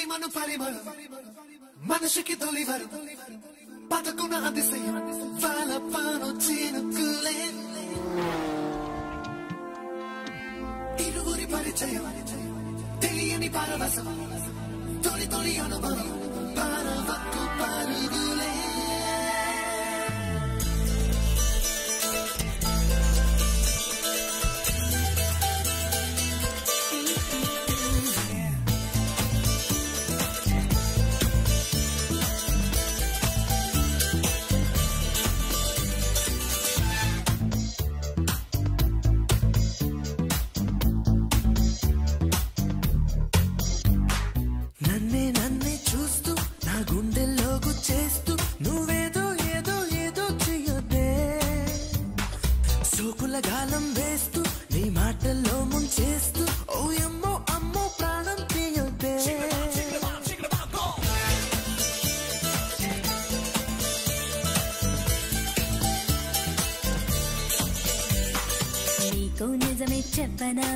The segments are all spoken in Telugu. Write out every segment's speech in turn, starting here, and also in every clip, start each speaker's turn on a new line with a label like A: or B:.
A: సిరిమను పరిమళం మనిషికి తొలివరు బతుకున అతిశయం వాళ్ళ పాను చినుకులే ఇరువురి పరిచయం తెలియని పరవశం తొలి తొలి అనుభవం పరవకు పరుగులే నన్నే నన్నే చూస్తూ నా గుండెల్లోకి చేస్తూ నువ్వేదో ఏదో ఏదో చెయ్యొద్దే సోకుల గాలం వేస్తూ నీ మాటల్లో ముంచేస్తూ ఓ అమ్మో అమ్మో ప్రాణం తీయొద్దే
B: నీకో నిజమే చెప్పనా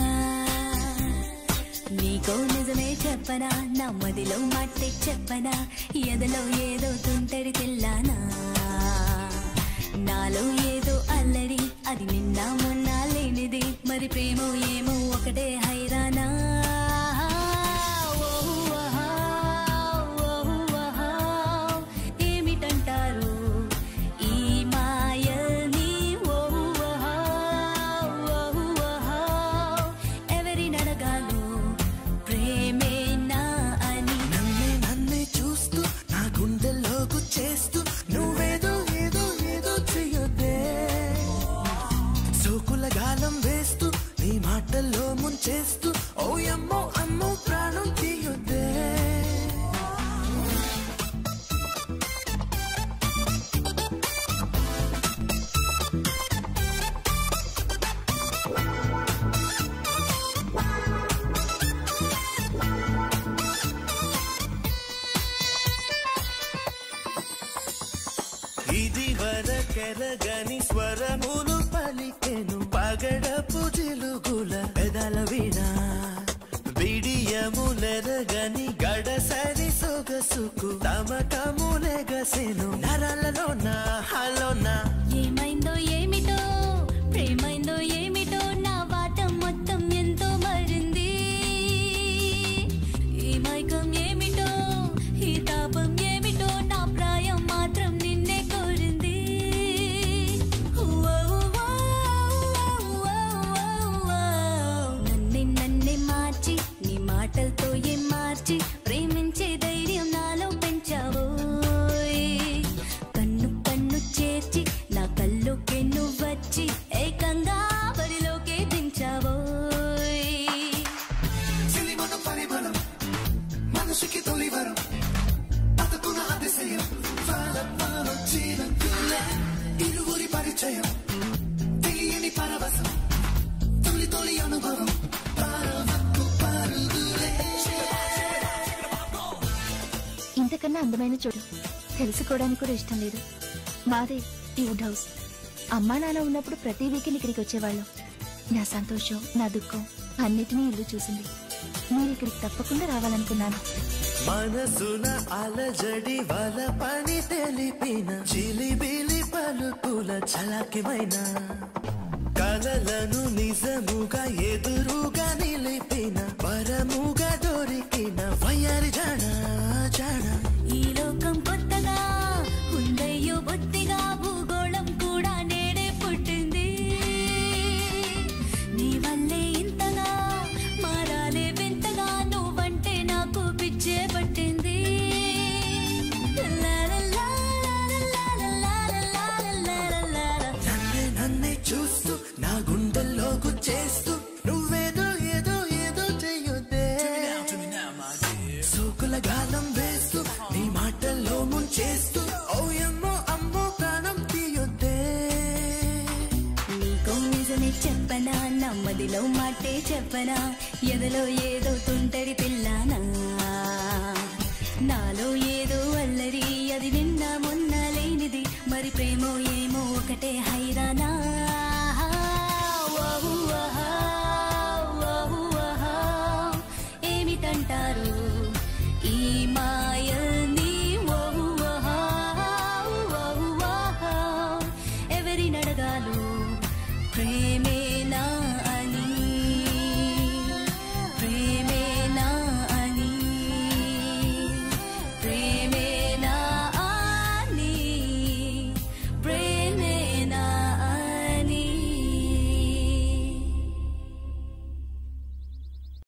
B: నీకో నిజమే చెప్పనా నా మదిలో మాటే చెప్పనా ఎదలో ఏదో తుంటరి తెల్లానా నాలో ఏదో అల్లరి అది నిన్న మొన్న లేనిది మరి ప్రేమో ఏమో ఒకటే హైరానా ఓ ఆహా, ఓ ఆహా, ఏమిటంటారు ఈ మాయని ఓ ఆహా, ఓ ఆహా, ఎవరినడగాలో ప్రేమేనా అని
A: నన్నే నన్నే చూస్తూ నా గుండెల్లోకి చేస్తూ నువ్వేదో ఏదో ఏదో చెయ్యొద్దే సోకుల గాలం వేస్తూ నీ మాటల్లో ముంచేస్తూ ఓ అమ్మో అమ్మో ప్రాణం తీయొద్దే ఇది వరకెరగని స్వరములు పలికెను పగడపు జిలుగుల పెదల వీణ బిడియములెరగని గడసరి సొగసుకు తమకములెగసెను నరలలోన హలోన
B: ఏమైందో ఏమిటో ప్రేమైందో ఏమిటో నా వాటం మొత్తం ఎంతో మరింది ఈ మైకం ఏమిటో ఈ తాపం ఏమిటో నా ప్రాయం మాత్రం నిన్నే కోరింది నన్నే నన్నే మార్చి నీ మాటలతో ఏం మార్చి ప్రేమించే ధైర్యం నాలో పెంచావోయ్ కన్ను కన్ను చేర్చి నా కల్లోకే నువ్వు వచ్చి ఏకంగా బరిలోకే దించావోయ్
A: సిరిమను పరిమళం మనసుకి తొలివరం బతుకున అతిశయం వాళ్ళ పాలు చినుకులే ఇరువురి పరిచయం తెలియని పరవశం తొలి తొలి అనుభవం పరవకు పరుగులే
C: ఇంతకన్నా అందమైన చోటు తెలుసుకోవడానికి కూడా ఇష్టం లేదు మాదే ఈ వుడ్ హౌస్ అమ్మా నాన్న ఉన్నప్పుడు ప్రతి వీకెండ్ ఇక్కడికి వచ్చేవాళ్ళం నా సంతోషం నా దుఃఖం అన్నిటినీ ఇల్లు చూసింది మీరు ఇక్కడికి తప్పకుండా రావాలనుకున్నాను
A: మనసున అలజడి వల పని తెలిపిన చిలిబిలి పలుకుల చలాకిమైన కలలను నిజముగా ఎదురుగా నిలిపిన వరముగా దొరికిన వయ్యారి జాణ జాణ
B: ఈ లోకం కొత్తగా ఉందయ్యో బొత్తిగా భూగోళం కూడా నేడే పుట్టింది నీ వల్లే ఇంతగా మారాలే వింతగా నువ్వంటే నాకు పిచ్చే పట్టింది
A: నన్నే నన్నే చూస్తూ నా గుండెల్లోకి చేస్తూ నువ్వేదో ఏదో ఏదో చెయ్యొద్దే సోకుల గాలం వేస్తూ నీ మాటల్లో ముంచేస్తూ ఓ అమ్మో అమ్మో ప్రాణం తీయొద్దే
B: నీకో నిజమే చెప్పనా నమ్మదిలో మాటే చెప్పనా ఎదలో ఏదో తుంటరి పిల్లనా